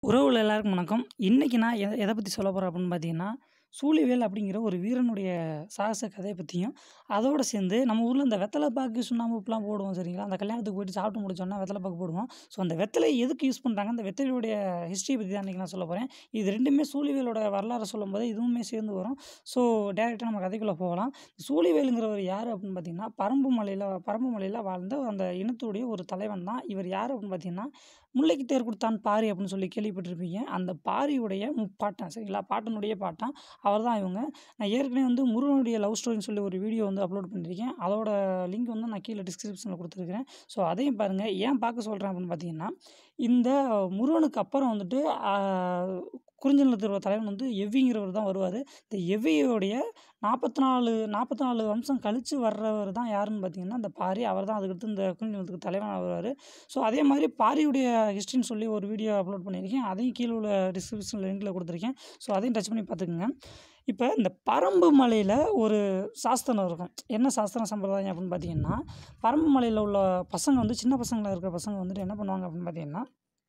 உறவுகள் எல்லாருக்கும் வணக்கம். இன்னைக்கு நான் எத எத பத்தி சொல்லப் போறேன் அப்படின்னு பார்த்தீங்கன்னா, சூழிவேல் அப்படிங்கிற ஒரு வீரனுடைய சாகச கதைய பத்தியும், அதோட சேர்ந்து நம்ம ஊர்ல இந்த வெத்தல பாக்கு, சுண்ணாம்பு உப்புலாம் போடுவோம் சரிங்களா? அந்த கல்யாணத்துக்கு போயிட்டு சாப்பிட்டு முடிச்சோனே வெத்தல பாக்கு போடுவோம். ஸோ அந்த வெத்தலைய எதுக்கு யூஸ் பண்றாங்க? அந்த வெத்தலையுடைய ஹிஸ்டரிய பத்தி தான் இன்னைக்கு நான் சொல்லப் போறேன். இது 2மே சூழிவேலோட வரலாற சொல்லும்போது இதுவுமே சேர்ந்து வரும். ஸோ டைரக்ட்டா நம்ம கதைக்குள்ள போகலாம். சூழிவேலுங்கிறவர் யாரு அப்படின்னு பார்த்தீங்கன்னா, பறம்பு மலையில பறம்பு மலையில வாழ்ந்த அந்த இனத்துடைய ஒரு தலைவன் தான். இவர் யாரு அப்படின்னு பார்த்தீங்கன்னா, முல்லைக்கு தேர் கொடுத்தான் பாரி அப்படின்னு சொல்லி கேள்விப்பட்டிருப்பீங்க. அந்த பாரியுடைய முப்பாட்டன் சரிங்களா? பாட்டனுடைய பாட்டன். அவர் தான் இவங்க. நான் ஏற்கனவே வந்து முருகனுடைய லவ் ஸ்டோரின்னு சொல்லி ஒரு வீடியோ வந்து அப்லோட் பண்ணியிருக்கேன். அதோட லிங்க் வந்து நான் கீழ டிஸ்கிரிப்ஷன்ல குடுத்துருக்கிறேன். ஸோ அதையும் பாருங்க. ஏன் பார்க்க சொல்றேன் அப்படின்னு பார்த்தீங்கன்னா, இந்த முருகனுக்கு அப்புறம் வந்துட்டு ஆ குறிஞ்சி நிலத்தோட தலைவன் வந்து எவ்விங்கிறவர் தான் வருவாரு. இந்த எவ்வியோடைய 44 44 வம்சம் கழிச்சு வர்றவர் தான் யாருன்னு பார்த்தீங்கன்னா, இந்த பாரி. அவர் தான் அதுக்கடுத்து இந்த குறிஞ்சி நிலத்துக்கு தலைவனா வருவாரு. ஸோ அதே மாரி பாரியுடைய ஹிஸ்டரின்னு சொல்லி ஒரு வீடியோ அப்லோட் பண்ணியிருக்கேன். அதையும் கீழ உள்ள டிஸ்கிரிப்ஷன் லிங்க்ல குடுத்துருக்கேன். ஸோ அதையும் டச் பண்ணி பார்த்துக்கங்க. இப்ப இந்த பறம்பு மலையில ஒரு சாஸ்திரம் இருக்கும். என்ன சாஸ்திரம் சம்பிரதாயம் அப்படின்னு பார்த்தீங்கன்னா, பறம்பு மலையில உள்ள பசங்க வந்து சின்ன பசங்களா இருக்கிற பசங்க வந்துட்டு என்ன பண்ணுவாங்க அப்படின்னு பார்த்தீங்கன்னா,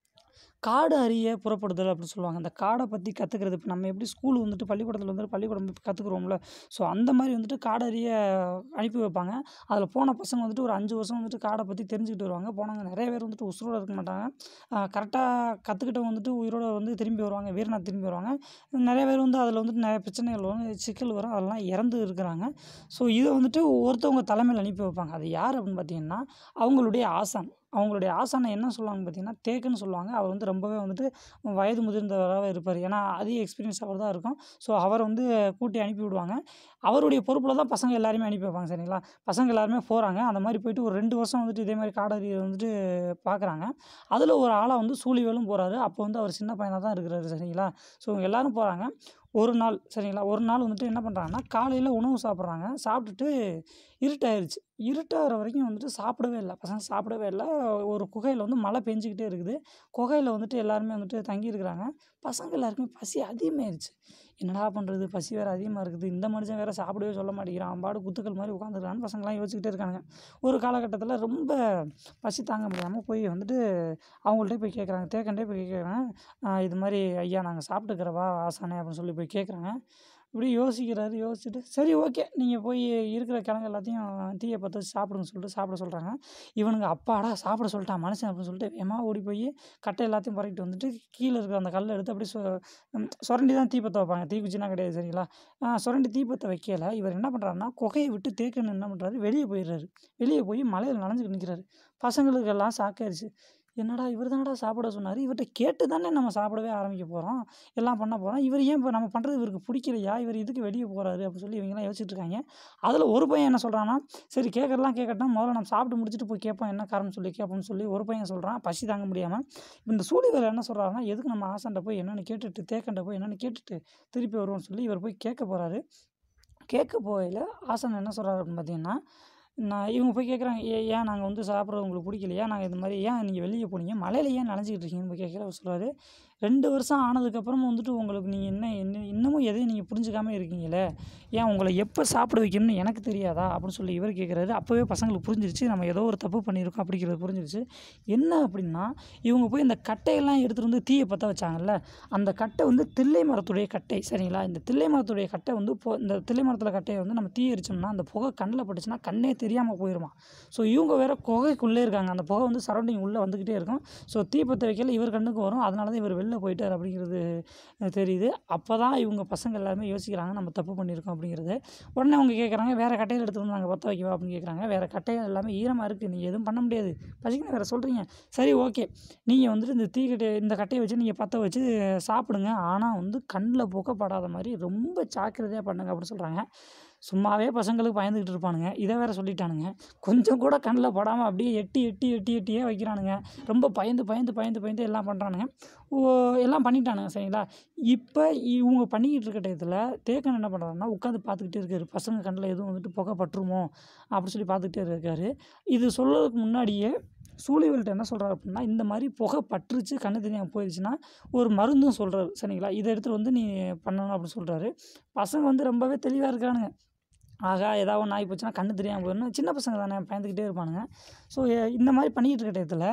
காடு அறிய புறப்படுதல் அப்படின்னு சொல்லுவாங்க. அந்த காட பத்தி கத்துக்கிறது. இப்ப நம்ம எப்படி ஸ்கூல் வந்துட்டு பள்ளிக்கூடத்துல வந்துட்டு பள்ளிக்கூடம் கத்துக்குறோம்ல. ஸோ அந்த மாரி வந்துட்டு காடு அறிய அனுப்பி வைப்பாங்க. அதுல போன பசங்க வந்துட்டு ஒரு 5 வருஷம் வந்துட்டு காட பத்தி தெரிஞ்சுக்கிட்டு வருவாங்க. போனவங்க நெறைய பேர் வந்துட்டு உசுரோட இருக்க மாட்டாங்க. அ கரெக்ட்டா கத்துக்கிட்டவங்க வந்துட்டு உயிரோட வந்து திரும்பி வருவாங்க. வீரனா திரும்பி வருவாங்க. நெறைய பேர் வந்து அதுல வந்துட்டு நெறைய பிரச்சனைகள் வரும். சிக்கல் வரும். அதெல்லாம் இறந்து இருக்கிறாங்க. ஸோ இத வந்துட்டு ஒருத்தவங்க தலைமையில அனுப்பி வைப்பாங்க. அது யாரு அப்படின்னு பார்த்தீங்கன்னா, அவங்களுடைய ஆசான். அவங்களுடைய ஆசான என்ன சொல்லுவாங்கன்னு பார்த்தீங்கன்னா, தேக்குன்னு சொல்லுவாங்க. அவர் வந்து ரொம்பவே வந்துட்டு வயது முதிர்ந்தவராவே இருப்பாரு. ஏன்னா அதிக எக்ஸ்பீரியன்ஸ் அவர் தான் இருக்கும். ஸோ அவர வந்து கூட்டி அனுப்பி விடுவாங்க. அவருடைய பொறுப்புல தான் பசங்க எல்லாரையுமே அனுப்பி வைப்பாங்க சரிங்களா? பசங்க எல்லாருமே போறாங்க. அந்த மாரி போயிட்டு ஒரு 2 வருஷம் வந்துட்டு இதே மாரி காடு அறிய வந்துட்டு பார்க்குறாங்க. அதுல ஒரு ஆளா வந்து சூழிவேலும் போறாரு. அப்போ வந்து அவர் சின்ன பையனா தான் இருக்கிறாரு சரிங்களா? ஸோ இவங்க எல்லாரும் போறாங்க. ஒரு நாள் சரிங்களா? ஒரு நாள் வந்துட்டு என்ன பண்றாங்கன்னா, காலையில உணவு சாப்பிடுறாங்க. சாப்பிட்டுட்டு இருட்டாயிருச்சு. இருட்டாகுற வரைக்கும் வந்துட்டு சாப்பிடவே இல்ல. பசங்க சாப்பிடவே இல்ல. ஒரு குகையில வந்து மழை பெஞ்சுக்கிட்டே இருக்குது. குகையில வந்துட்டு எல்லாருமே வந்துட்டு தங்கியிருக்கிறாங்க. பசங்க எல்லாருக்குமே பசி அதிகமாயிருச்சு. என்னடா பண்றது? பசி வேற அதிகமா இருக்குது. இந்த மனுஷன் வேற சாப்பிடவே சொல்ல மாட்டேங்கிறான். அவன் பாட்டுக்கு குத்துக்கள் மாரி உட்காந்துருக்கான்னு பசங்கலாம் யோசிச்சுக்கிட்டே இருக்கானுங்க. ஒரு காலகட்டத்தில ரொம்ப பசி தாங்க முடியாம போய் வந்துட்டு அவங்கள்ட்ட போய் கேட்குறாங்க. தேக்கன்ட்டயே போய் கேட்குறாங்க. அ இது மாரி ஐயா நாங்க சாப்பிட்டுக்கிறவா ஆசானே அப்படின்னு சொல்லி போய் கேட்குறாங்க. இப்படி யோசிக்கிறாரு. யோசிச்சுட்டு சரி ஓகே. நீங்க போய் இருக்கிற கிழங்கு எல்லாத்தையும் தீய பத்த வச்சு சாப்பிடுங்கன்னு சொல்லிட்டு சாப்பிட சொல்றாங்க. இவனுங்க அப்பாடா சாப்பிட சொல்லிட்டான் மனுஷன் அப்படின்னு சொல்லிட்டு வேகமா ஓடி போய் கட்டை எல்லாத்தையும் பொறுக்கிட்டு வந்துட்டு கீழ இருக்கிற அந்த கல்ல எடுத்து அப்படியே சொ ம் சொரண்டி தான் தீ பத்த வைப்பாங்க. தீக்குச்சிலாம் கிடையாது சரிங்களா? அ சொரண்டி தீ பத்த வைக்கல. இவர் என்ன பண்றாருன்னா, குகைய விட்டு தேக்கன் என்ன பண்றாரு, வெளிய போயிடுறாரு. வெளிய போய் மழையில நனைஞ்சுக்கிட்டு நிக்கிறாரு. பசங்களுக்கெல்லாம் ஷாக் ஆயிருச்சு. என்னடா இவர் தானடா சாப்பிட சொன்னாரு. இவர்ட்ட கேட்டு தானே நம்ம சாப்பிடவே ஆரம்பிக்க போறோம். எல்லாம் பண்ண போறோம். இவர் ஏன் இப்ப நம்ம பண்றது இவருக்கு புடிக்கலையா? இவர் எதுக்கு வெளிய போறாரு? அப்படின்னு சொல்லி இவங்கலாம் யோசிச்சுட்டு இருக்காங்க. அதுல ஒரு பையன் என்ன சொல்றான்னா, சரி கேட்கறதெல்லாம் கேட்கட்டும். முதல்ல நம்ம சாப்பிட்டு முடிச்சுட்டு போய் கேட்போம். என்ன காரணம்னு சொல்லி கேட்போம்னு சொல்லி ஒரு பையன் சொல்றான். பசி தாங்க முடியாம. இந்த சூழிவேல் என்ன சொல்றாருன்னா, எதுக்கு நம்ம ஆசான்ட்ட போய் என்னன்னு கேட்டுட்டு தேக்கன்ட்ட போய் என்னன்னு கேட்டுட்டு திருப்பி வருவோம்னு சொல்லி இவர் போய் கேட்க போறாரு. கேட்க போகையில ஆசான் என்ன சொல்றாரு அப்படின்னு பார்த்தீங்கன்னா, நான் இவங்க போய் கேட்குறாங்க. ஏ ஏன் நாங்க வந்து சாப்பிடுறது உங்களுக்கு புடிக்கலையா? நாங்க இது மாரி ஏன் நீங்க வெளிய போனீங்க? மழையில ஏன் நனைஞ்சுக்கிட்டு இருக்கீங்கன்னு போய் கேட்கல. அவர் சொல்றாரு, 2 வருஷம் ஆனதுக்கப்புறமும் வந்துட்டு உங்களுக்கு நீங்க என்ன என்ன இன்னமும் எதையும் நீங்க புரிஞ்சுக்காம இருக்கீங்களே. ஏன் உங்கள எப்ப சாப்பிட வைக்கணும்னு எனக்கு தெரியாதா? அப்படின்னு சொல்லி இவர் கேட்குறாரு. அப்பவே பசங்களுக்கு புரிஞ்சிருச்சு. நம்ம ஏதோ ஒரு தப்பு பண்ணியிருக்கோம் அப்படிங்கிறது புரிஞ்சிருச்சு. என்ன அப்படின்னா, இவங்க போய் இந்த கட்டையெல்லாம் எடுத்துட்டு வந்து தீய பத்த வச்சாங்கல்ல, அந்த கட்டை வந்து தில்லை மரத்துடைய கட்டை சரிங்களா? இந்த தில்லை மரத்துடைய கட்டை வந்து பொ இந்த தில்லை மரத்துல கட்டைய வந்து நம்ம தீ எரிச்சோம்னா, அந்த புகை கண்ல பட்டுச்சுன்னா கண்ணே தெரியாம போயிருமாம். ஸோ இவங்க வேற குகைக்குள்ளே இருக்காங்க. அந்த புகை வந்து சரவுண்டிங் உள்ள வந்துகிட்டே இருக்கும். ஸோ தீ பத்த வைக்கல இவர் கண்ணுக்கு வரும். அதனால தான் இவர் வெளில போயிட்டாரு அப்படிங்கிறது தெரியுது. அப்பதான் இவங்க பசங்க எல்லாருமே யோசிக்கிறாங்க. நம்ம தப்பு பண்ணியிருக்கோம் அப்படிங்கிறது. உடனே அவங்க கேட்குறாங்க, வேற கட்டையில எடுத்துட்டு வந்து நாங்க பத்த வைக்கவா? அப்படின்னு கேட்குறாங்க. வேற கட்டைகள் எல்லாமே ஈரமா இருக்கு. நீங்க எதுவும் பண்ண முடியாது. பசிக்குதுன்னு வேற சொல்றீங்க. சரி ஓகே. நீங்க வந்துட்டு இந்த தீக்கட்டைய இந்த கட்டைய வச்சு நீங்க பத்த வச்சு சாப்பிடுங்க. ஆனா வந்து கண்ல புகை படாத மாரி ரொம்ப ஜாக்கிரதையா பண்ணுங்க அப்படின்னு சொல்றாங்க. சும்மாவே பசங்களுக்கு பயந்துகிட்டு இருப்பானுங்க. இத வேற சொல்லிட்டானுங்க. கொஞ்சம் கூட கண்ல படாம அப்படியே எட்டி எட்டி எட்டி எட்டியே வைக்கிறானுங்க. ரொம்ப பயந்து பயந்து பயந்து பயந்து எல்லாம் பண்றானுங்க. ஓ எல்லாம் பண்ணிட்டானுங்க சரிங்களா? இப்ப இவங்க பண்ணிக்கிட்டு இருக்க டயத்துல தேக்கன் என்ன பண்றாருன்னா, உட்காந்து பார்த்துக்கிட்டே இருக்காரு. பசங்க கண்ல எதுவும் வந்துட்டு புகை பட்டுருமோ? அப்படின்னு சொல்லி பார்த்துக்கிட்டே இருக்காரு. இது சொல்றதுக்கு முன்னாடியே சூழிவேல்ட்ட என்ன சொல்றாரு அப்படின்னா, இந்த மாரி புகை பட்டுருச்சு, கண்ணு தெரியாம போயிருச்சுன்னா, ஒரு மருந்தும் சொல்றாரு சரிங்களா? இத எடுத்துட்டு வந்து நீ பண்ணணும் அப்படின்னு சொல்றாரு. பசங்க வந்து ரொம்பவே தெளிவா இருக்கானுங்க. ஆகா! ஏதாவது ஒண்ணு ஆகி போச்சுன்னா கண்ணு தெரியாம போயிடும்னு சின்ன பசங்க தானே பயந்துக்கிட்டே இருப்பானுங்க. ஸோ இந்த மாரி பண்ணிக்கிட்டு இருக்க டயத்துல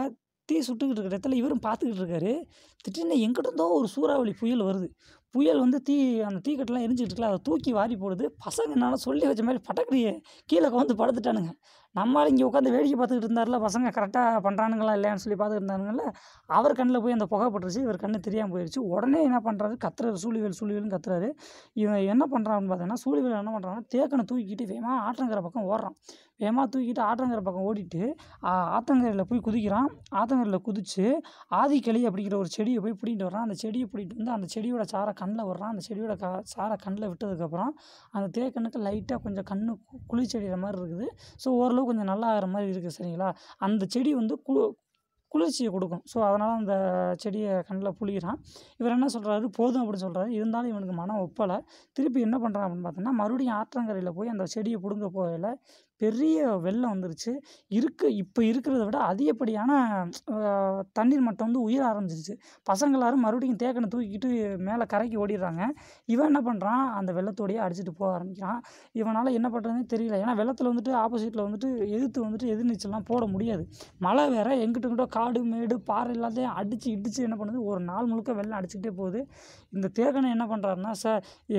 தீ சுட்டுக்கிட்டு இருக்கிற இடத்துல இவரும் பார்த்துக்கிட்டு இருக்காரு திடீர்னு எங்கிட்ட இருந்தோ ஒரு சூறாவளி புயல் வருது புயல் வந்து தீ அந்த தீக்கட்டெல்லாம் எரிஞ்சுக்கிட்டு இருக்குல்ல அதை தூக்கி வாரி போடுது பசங்க என்னால் சொல்லி வச்ச மாதிரி பட்டக்கடியே கீழே வந்து படுத்துட்டானுங்க நம்மளால் இங்கே உட்காந்து வேடிக்கை பார்த்துக்கிட்டு இருந்தார்ல பசங்க கரெக்டாக பண்ணுறானுங்களா இல்லையான்னு சொல்லி பார்த்துக்கிட்டு இருந்தானுங்கல்ல அவர் கண்ணில் போய் அந்த புகை பட்டுருச்சு இவர் கண்ணு தெரியாமல் போயிடுச்சு உடனே என்ன பண்ணுறாரு கத்துறாரு சூழிவேல் சூழிவேல்னு கத்துறாரு இவன் என்ன பண்ணுறான்னு பார்த்தீங்கன்னா சூழிவேல் என்ன பண்ணுறான்னா தேக்கனை தூக்கிட்டு வேகமாக ஆற்றங்கரை பக்கம் ஓடுறான் வேகமாக தூக்கிட்டு ஆற்றங்கரை பக்கம் ஓடிட்டு ஆ- ஆத்தங்கரையில் போய் குதிக்கிறான் ஆத்தங்கரையில் குதிச்சு ஆதிக்களி அப்படிங்கிற ஒரு செடியை போய் பிடிங்கிட்டு வர்றான் அந்த செடியை பிடிக்கிட்டு வந்து அந்த செடியோட சாரை கண்ணில் விடுறான் அந்த செடியோட கா சாரை கண்ணில் விட்டதுக்கப்புறம் அந்த தேக்கனுக்கு லைட்டாக கொஞ்சம் கண்ணு கு- குளிர்ச்செடிகிற மாதிரி இருக்குது ஸோ ஓரளவு கொஞ்சம் நல்லா ஆகிற மாதிரி இருக்குது சரிங்களா அந்த செடி வந்து கு குளிர்ச்சியை கொடுக்கும் ஸோ அதனால் அந்த செடியை கண்ணில் புளிகிறான் இவர் என்ன சொல்கிறாரு போதும் அப்படின்னு சொல்கிறாரு இருந்தாலும் இவனுக்கு மனம் ஒப்பலை திருப்பி என்ன பண்ணுறான் அப்படின்னு பார்த்தோன்னா மறுபடியும் ஆற்றங்கரையில் போய் அந்த செடியை பிடுங்க போகையில் பெரிய வெள்ளம் வந்துருச்சு இருக்க இப்போ இருக்கிறத விட அதிகப்படியான அஹ், தண்ணீர் மட்டம் வந்து உயர ஆரம்பிச்சிருச்சு பசங்க எல்லாரும் மறுபடியும் தேக்கனை தூக்கிக்கிட்டு மேலே கரைக்கு ஓடிடுறாங்க இவன் என்ன பண்ணுறான் அந்த வெள்ளத்தோடையே அடிச்சுட்டு போக ஆரம்பிக்கிறான் இவனால் என்ன பண்ணுறதுனே தெரியல ஏன்னா வெள்ளத்தில் வந்துட்டு ஆப்போசிட்டில் வந்துட்டு எதிர்த்து வந்துட்டு எதிர்நீச்சல்லாம் போட முடியாது மழை வேற எங்கிட்ட எங்கிட்ட காடு மேடு பாறை எல்லாத்தையும் அடித்து இடித்து என்ன பண்ணுது ஒரு நாள் முழுக்க வெள்ளம் அடிச்சுக்கிட்டே போகுது இந்த தேக்கனை என்ன பண்ணுறாருன்னா சார்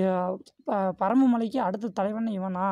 பரம்பு மலைக்கு அடுத்த தலைவன் இவனா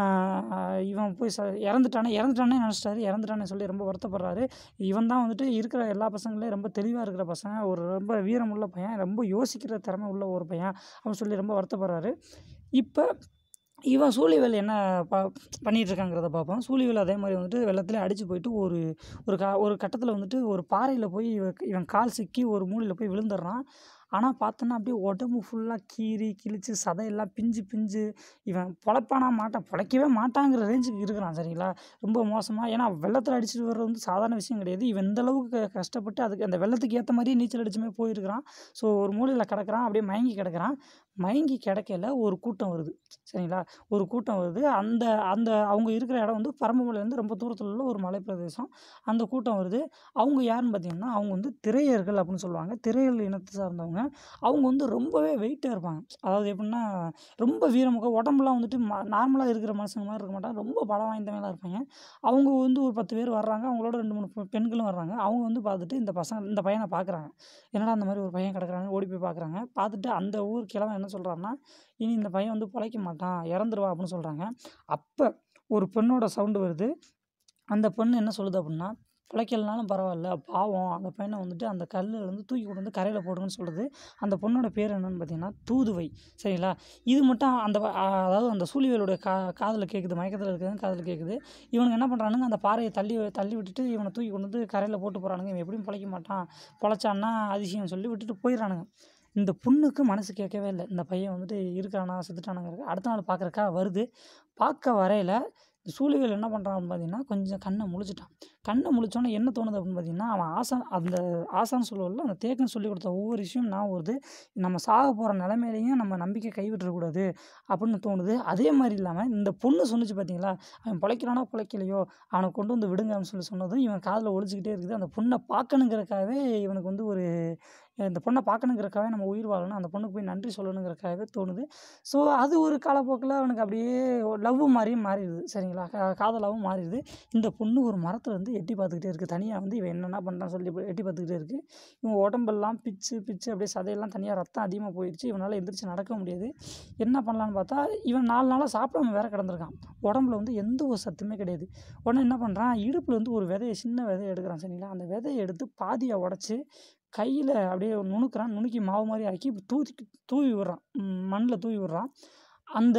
ஆஹ் இவன் போய் ச இறந்துட்டானே இறந்துட்டானே நினச்சிட்டாரு இறந்துட்டானே சொல்லி ரொம்ப வருத்தப்படுறாரு இவன் தான் வந்துட்டு இருக்கிற எல்லா பசங்களையும் ரொம்ப தெளிவாக இருக்கிற பசங்க ஒரு ரொம்ப வீரமுள்ள பையன் ரொம்ப யோசிக்கிற திறமை உள்ள ஒரு பையன் அப்படின்னு சொல்லி ரொம்ப வருத்தப்படுறாரு இப்போ இவன் சூழிவேல் என்ன ப பண்ணிகிட்டு இருக்காங்கிறத பார்ப்போம் சூழிவேல் அதே மாதிரி வந்துட்டு வெள்ளத்துல அடித்து போயிட்டு ஒரு ஒரு கா ஒரு கட்டத்தில் வந்துட்டு ஒரு பாறையில் போய் இவ இவன் கால் சிக்கி ஒரு மூலையில் போய் விழுந்துடுறான் ஆனால் பார்த்தோன்னா அப்படியே உடம்பு ஃபுல்லாக கீறி கிழிச்சு சதையெல்லாம் பிஞ்சு பிஞ்சு இவன் பொழைப்பானா மாட்டான் பொழைக்கவே மாட்டாங்கிற ரேஞ்சுக்கு இருக்கிறான் சரிங்களா ரொம்ப மோசமாக ஏன்னா வெள்ளத்தில் அடிச்சுட்டு வர்றது வந்து சாதாரண விஷயம் கிடையாது இவன் இந்த அளவுக்கு க- கஷ்டப்பட்டு அதுக்கு அந்த வெள்ளத்துக்கு ஏற்ற மாதிரி நீச்சல் அடிச்சுமே போயிருக்கிறான் ஸோ ஒரு மூலையில் கிடக்குறான் அப்படியே மயங்கி கிடக்குறான் மயங்கி கிடக்கையில ஒரு கூட்டம் வருது சரிங்களா ஒரு கூட்டம் வருது அந்த அந்த அவங்க இருக்கிற இடம் வந்து பரம்பமலையிலேருந்து ரொம்ப தூரத்தில் உள்ள ஒரு மலை பிரதேசம் அந்த கூட்டம் வருது அவங்க யாருன்னு பார்த்தீங்கன்னா அவங்க வந்து திரையர்கள் அப்படின்னு சொல்லுவாங்க திரையர்கள் இனத்தை சார்ந்தவங்க அவங்க வந்து ரொம்பவே வெயிட்டாக இருப்பாங்க அதாவது எப்படின்னா ரொம்ப வீரமுக உடம்புலாம் வந்துட்டு நார்மலாக இருக்கிற மனுஷங்க மாதிரி இருக்க மாட்டாங்க ரொம்ப பலம் வாய்ந்தவங்களாக இருப்பாங்க அவங்க வந்து ஒரு பத்து பேர் வர்றாங்க அவங்களோட ரெண்டு மூணு பெ- பெண்களும் வர்றாங்க அவங்க வந்து பார்த்துட்டு இந்த பசங்க இந்த பையனை பார்க்குறாங்க என்னடா அந்த மாதிரி ஒரு பையன் கிடக்குறான்னு ஓடி போய் பார்க்குறாங்க பார்த்துட்டு அந்த ஊர் கிழவன் என்ன சொல்கிறாருன்னா இனி இந்த பையன் வந்து பிழைக்க மாட்டான் இறந்துருவா அப்படின்னு சொல்கிறாங்க அப்போ ஒரு பெண்ணோட சவுண்டு வருது அந்த பொண்ணு என்ன சொல்லுது அப்படின்னா பிழைக்கலனாலும் பரவாயில்ல பாவம் அந்த பையனை வந்துட்டு அந்த கல்லில் வந்து தூக்கி கொண்டு வந்து கரையில் போடுங்கன்னு சொல்லுது அந்த பொண்ணோட பேர் என்னன்னு பார்த்தீங்கன்னா தூதுவை சரிங்களா இது மட்டும் அந்த வ- அ- அதாவது அந்த சூழிவேலுடைய கா காதில் கேட்குது மயக்கத்தில் இருக்கிறது காதில் கேட்குது இவனுங்க என்ன பண்ணுறானுங்க அந்த பாறையை தள்ளி தள்ளி விட்டுட்டு இவனை தூக்கி கொண்டு வந்து கரையில் போட்டு போகிறானுங்க இவன் எப்படியும் பிழைக்க மாட்டான் பொழைச்சான்னா அதிசயம் சொல்லி விட்டுட்டு போயிடுறானுங்க இந்த பொண்ணுக்கு மனசு கேட்கவே இல்லை இந்த பையன் வந்துட்டு இருக்கிறானா செத்துட்டானுங்கிறது அடுத்த நாள் பார்க்குறக்கா வருது பார்க்க வரையில இந்த சூழிவேல் என்ன பண்ணுறான்னு பார்த்தீங்கன்னா கொஞ்சம் கண்ணை முழிச்சிட்டான் கண்ணை முழிச்சோன்னே என்ன தோணுது அப்படின்னு பார்த்தீங்கன்னா அவன் ஆசான் அந்த ஆசான் சொல்லுவதில் அந்த தேக்கன் சொல்லி கொடுத்த ஒவ்வொரு விஷயம் நான் வருது நம்ம சாக போகிற நிலமையிலையும் நம்ம நம்பிக்கை கைவிட்டுறக்கூடாது அப்படின்னு தோணுது அதே மாதிரி இல்லாமல் இந்த பொண்ணு சொன்னுச்சு பார்த்தீங்களா அவன் பிழைக்கிறானோ பிழைக்கலையோ அவனை கொண்டு வந்து விடுங்க அப்படின்னு சொல்லி சொன்னதும் இவன் காதில் ஒழிச்சிக்கிட்டே இருக்குது அந்த பொண்ணை பார்க்கணுங்கிறக்காகவே இவனுக்கு வந்து ஒரு இந்த பொண்ணை பார்க்கணுங்கிறக்காகவே நம்ம உயிர் வாழணும் அந்த பொண்ணுக்கு போய் நன்றி சொல்லணுங்கிறக்காகவே தோணுது ஸோ அது ஒரு காலப்போக்கில் அவனுக்கு அப்படியே லவ் மாதிரியும் மாறிடுது சரிங்களா கா- காதலாவும் மாறிடுது இந்த பொண்ணு ஒரு மரத்தில் வந்து எட்டி பார்த்துக்கிட்டே இருக்குது தனியாக வந்து இவன் என்னென்ன பண்ணுறான்னு சொல்லி இப்ப எட்டி பார்த்துக்கிட்டே இருக்குது இவன் உடம்பெல்லாம் பிச்சு பிச்சு அப்படியே சதையெல்லாம் தனியாக ரத்தம் அதிகமாக போயிடுச்சு இவனால் எந்திரிச்சு நடக்க முடியாது என்ன பண்ணலான்னு பார்த்தா இவன் நாலு நாளாக சாப்பிடாம வேற கிடந்திருக்கான் உடம்புல வந்து எந்த ஒரு சத்துமே கிடையாது உடனே என்ன பண்ணுறான் இடுப்பில் வந்து ஒரு விதையை சின்ன விதையை எடுக்கிறான் சரிங்களா அந்த விதையை எடுத்து பாதியை உடச்சி கையில் அப்படியே நுணுக்குறான் நுணுக்கி மாவு மாதிரி ஆக்கி தூவி தூவி விடுறான் மண்ணில் தூவி விடுறான் அந்த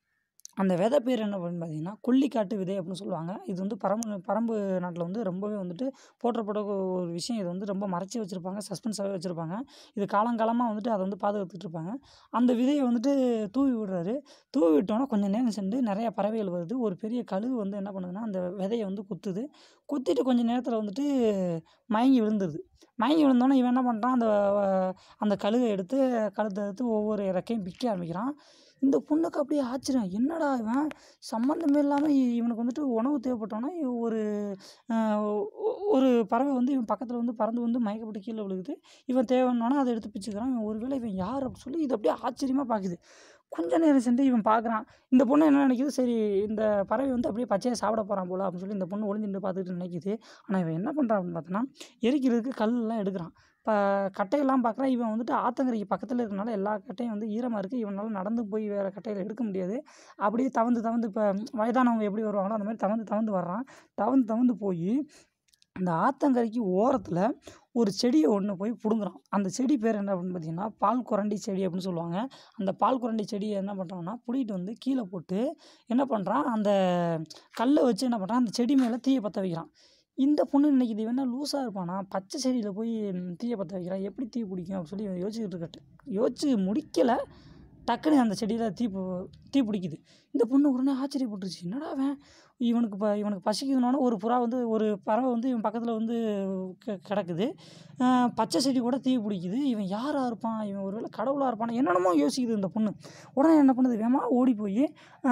அந்த விதை பேர் என்ன அப்படின்னு பார்த்தீங்கன்னா கொல்லிக்காட்டு விதை அப்படின்னு சொல்லுவாங்க இது வந்து பரம்பு பரம்பு நாட்டில் வந்து ரொம்பவே வந்துட்டு போற்றப்பட ஒரு விஷயம் இது வந்து ரொம்ப மறைச்சி வச்சுருப்பாங்க சஸ்பென்ஸாகவே வச்சுருப்பாங்க இது காலங்காலமாக வந்துட்டு அதை வந்து பாதுகாத்துட்டு இருப்பாங்க அந்த விதையை வந்துட்டு தூவி விடுறாரு தூவி விட்டோன்னே கொஞ்சம் நேரம் சென்று நிறையா பறவைகள் வருது ஒரு பெரிய கழுகு வந்து என்ன பண்ணுதுன்னா அந்த விதையை வந்து குத்துது குத்திட்டு கொஞ்சம் நேரத்தில் வந்துட்டு மயங்கி விழுந்துருது மயங்கி விழுந்தோன்னே இவன் என்ன பண்ணுறான் அந்த அஹ், அந்த கழுகை எடுத்து கழுத்தை எடுத்து ஒவ்வொரு இறக்கையும் பிக்க ஆரம்பிக்கிறான் இந்த பொண்ணுக்கு அப்படியே ஆச்சரியம் என்னடா இவன் சம்மந்தமே இல்லாமல் இவனுக்கு வந்துட்டு உணவு தேவைப்பட்டோன்னா ஒரு அஹ், ஒ- ஒரு பறவை வந்து இவன் பக்கத்தில் வந்து பறந்து வந்து மயக்கப்பட்டு கீழே விழுகுது இவன் தேவைன்னொன்னே அதை எடுத்து பிச்சுக்கிறான் இவன் ஒருவேளை இவன் யார் அப்படின்னு சொல்லி இது அப்படியே ஆச்சரியமாக பார்க்குது கொஞ்ச நேரம் சென்று இவன் பார்க்குறான் இந்த பொண்ணு என்ன நினைக்குது சரி இந்த பறவை வந்து அப்படியே பச்சையாக சாப்பிட போகிறான் போல அப்படின்னு சொல்லி இந்த பொண்ணு ஒளிஞ்சு நின்று பார்த்துக்கிட்டு நினைக்குது ஆனால் இவன் என்ன பண்ணுறான் அப்படின்னு பார்த்தோன்னா எரிக்கிறதுக்கு கல்லெல்லாம் எடுக்கிறான் இப்போ கட்டையெல்லாம் பார்க்குறான் இவன் வந்துட்டு ஆத்தங்கரைக்கு பக்கத்தில் இருக்கனால எல்லா கட்டையும் வந்து ஈரமாக இருக்குது இவனால் நடந்து போய் வேறு கட்டையில் எடுக்க முடியாது அப்படியே தவந்து தவந்து இப்போ வயதானவங்க எப்படி வருவாங்களோ அந்த மாதிரி தவந்து தவந்து வர்றான் தவந்து தவந்து போய் அந்த ஆத்தங்கரைக்கு ஓரத்தில் ஒரு செடியை ஒன்று போய் பிடுங்குறான் அந்த செடி பேர் என்ன அப்படின்னு பார்த்தீங்கன்னா பால் குரண்டி செடி அப்படின்னு சொல்லுவாங்க அந்த பால் குரண்டி செடியை என்ன பண்ணுறான்னா பிடிக்கிட்டு வந்து கீழே போட்டு என்ன பண்ணுறான் அந்த கல்லை வச்சு என்ன பண்ணுறான் அந்த செடி மேலே தீயை பற்ற வைக்கிறான் இந்த பொண்ணு நினைக்குது இவன் என்ன லூஸாக இருப்பானா பச்சை செடியில் போய் ம், தீயை பற்ற வைக்கிறான் எப்படி தீ பிடிக்கும் அப்படின்னு சொல்லி இவன் யோசிச்சுக்கிட்டு இருக்கட்டு யோசிச்சு முடிக்கலை டக்குன்னு அந்த செடியில் தீ பு- தீ பிடிக்குது இந்த பொண்ணு உடனே ஆச்சரியப்பட்டுருச்சு என்னடா அவன் இவனுக்கு இப்போ இவனுக்கு பசிக்குதுனோட ஒரு புறா வந்து ஒரு பறவை வந்து இவன் பக்கத்தில் வந்து க கிடக்குது ஆஹ் பச்சை செடி கூட தீ பிடிக்குது இவன் யாராக இருப்பான் இவன் ஒருவேளை கடவுளாக இருப்பான் என்னென்னமோ யோசிக்குது இந்த பொண்ணு உடனே என்ன பண்ணுது வேமா ஓடி போய்